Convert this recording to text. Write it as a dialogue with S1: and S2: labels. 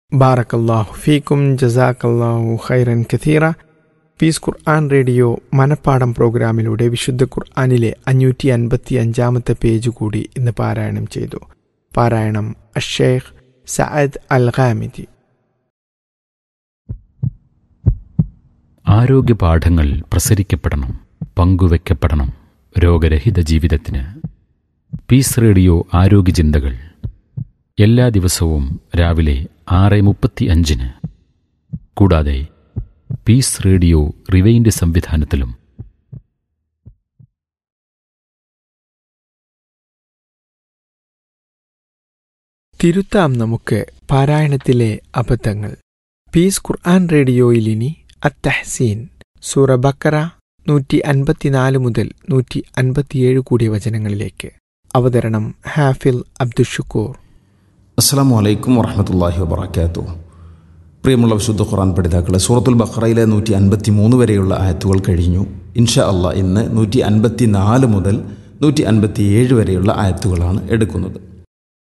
S1: ബാറക്കല്ലാഹു ഫീക്കും ജസാക്കല്ലാഹു ഖൈറൻ കഥീറ പീസ് ഖുർആൻ റേഡിയോ മനപ്പാടം പ്രോഗ്രാമിലൂടെ വിശുദ്ധ ഖുർആനിലെ അഞ്ഞൂറ്റി അൻപത്തി അഞ്ചാമത്തെ പേജ് കൂടി ഇന്ന് പാരായണം ചെയ്തു പാരായണം അഷേഖ് സഅദ് അൽ ഖാമിദി
S2: ആരോഗ്യ പാഠങ്ങൾ പ്രസരിക്കപ്പെടണം പങ്കുവെക്കപ്പെടണം രോഗരഹിത ജീവിതത്തിന് പീസ് റേഡിയോ ആരോഗ്യ ചിന്തകൾ എല്ലാ ദിവസവും രാവിലെ ആറ് മുപ്പത്തി അഞ്ചിന് കൂടാതെ പീസ് റേഡിയോ റിവൈൻഡ് സംവിധാനത്തിലും
S1: തിരുത്താം നമുക്ക് പാരായണത്തിലെ അബദ്ധങ്ങൾ പീസ് ഖുർആൻ റേഡിയോയിൽ ഇനി അത്തഹസീൻ സൂറ ബക്കറ നൂറ്റി അൻപത്തിനാല് മുതൽ നൂറ്റി അൻപത്തിയേഴ് കൂടിയ വചനങ്ങളിലേക്ക് അവതരണം ഹാഫിൽ അബ്ദുഷുക്കൂർ
S3: അസ്സാം വലൈക്കും വറഹമത്തല്ലാഹി വബർക്കാത്തു പ്രിയമുള്ള വിശുദ്ധ ഖുറാൻ പഠിതാക്കളെ സൂറത്തുൽ ബഖറയിലെ നൂറ്റി അൻപത്തി മൂന്ന് വരെയുള്ള ആയത്തുകൾ കഴിഞ്ഞു ഇൻഷാ അള്ളാഹ് ഇന്ന് നൂറ്റി അൻപത്തി നാല് മുതൽ നൂറ്റി അൻപത്തി ഏഴ് വരെയുള്ള ആയത്തുകളാണ് എടുക്കുന്നത്